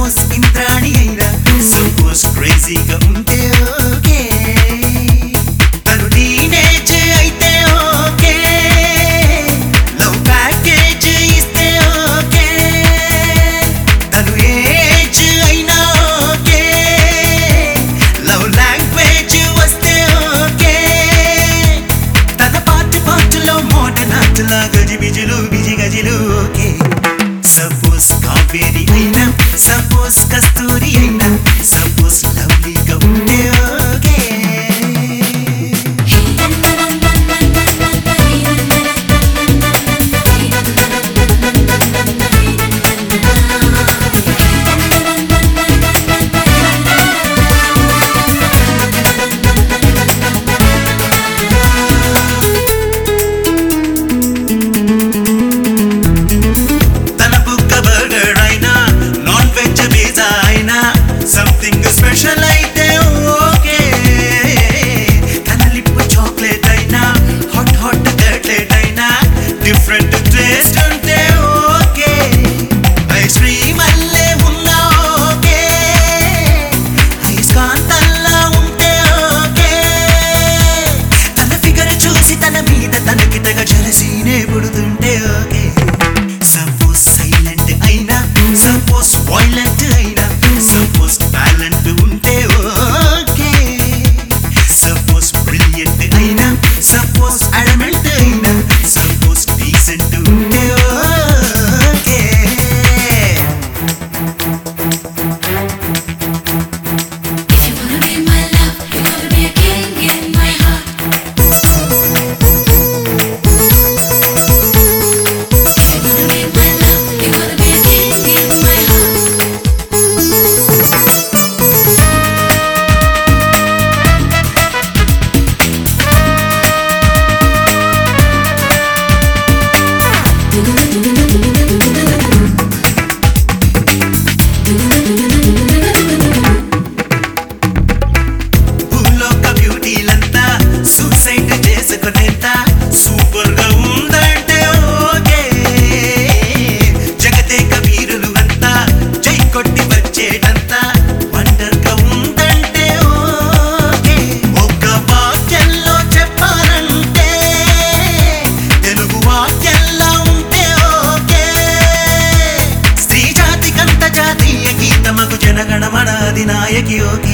Suppose Indrani అయినా suppose క్రేజీగా ఉంటే ఓకే తను టీనేజ్ అయితే ఓకే లవ్ ప్యాకేజ్ ఇస్తే ఓకే తను ఏజ్ అయినా ఓకే లవ్ లాంగ్వేజ్ వస్తే ఓకే తన పాటు పాటులో మోడర్న్ ఆటలా గజిబిజులు బిజి గజిలు ఓకే సపోజ్ కావేరి అయినా సపోజ్ కస్తూరి అయినా సపోజ్ లవ్లీగా ఉంటే ఓకే తన బుక్క బర్గర్ అయినా నాన్ వెజ్ పిజ్జా అయినా సంథింగ్ స్పెషల్ అయితే ఓకే తన లిప్ చాక్లెట్ అయినా హాట్ హాట్ కట్లెట్ అయినా డిఫరెంట్ టేస్ట్ ఉంటే ఓకే ఐస్ క్రీమ్ అల్లే ఉన్నా ఓకే ఐస్ కాంతల్లా ఉంటే ఓకే తన ఫిగర్ చూసి తన మీద తనకి తగ జలసీనే పుడుతుంటే ఓకే సపోజ్ సైలెంట్ అయినా సపోజ్ వైలెంట్ అయినా సపోజ్ టాలెంట్ ఉంటే ఓకే సపోజ్ బ్రిలియంట్ అయినా సపోజ్ అడమెంట్ అయినా సపోజ్ డీసెంట్ ఉంటే okay If you wanna be my love, you gotta be a king in my heart. If you wanna be my love, you gotta be a king in my heart. భూలోక బ్యూటీలంతా suicide చేసుకునేంత super గా ఉందంటే okay జగతే కబీరులు అంతా జై కొట్టి వచ్చేటంతా wonder గా ఉందంటే okay ఒక్క వాక్యంలో చెప్పాలంటే తెలుగు వాక్యంలో ఉంటే ఓకే స్త్రీ జాతి కంత జాతీయ గీతమకు జనగణమన అధినాయకి ఓకే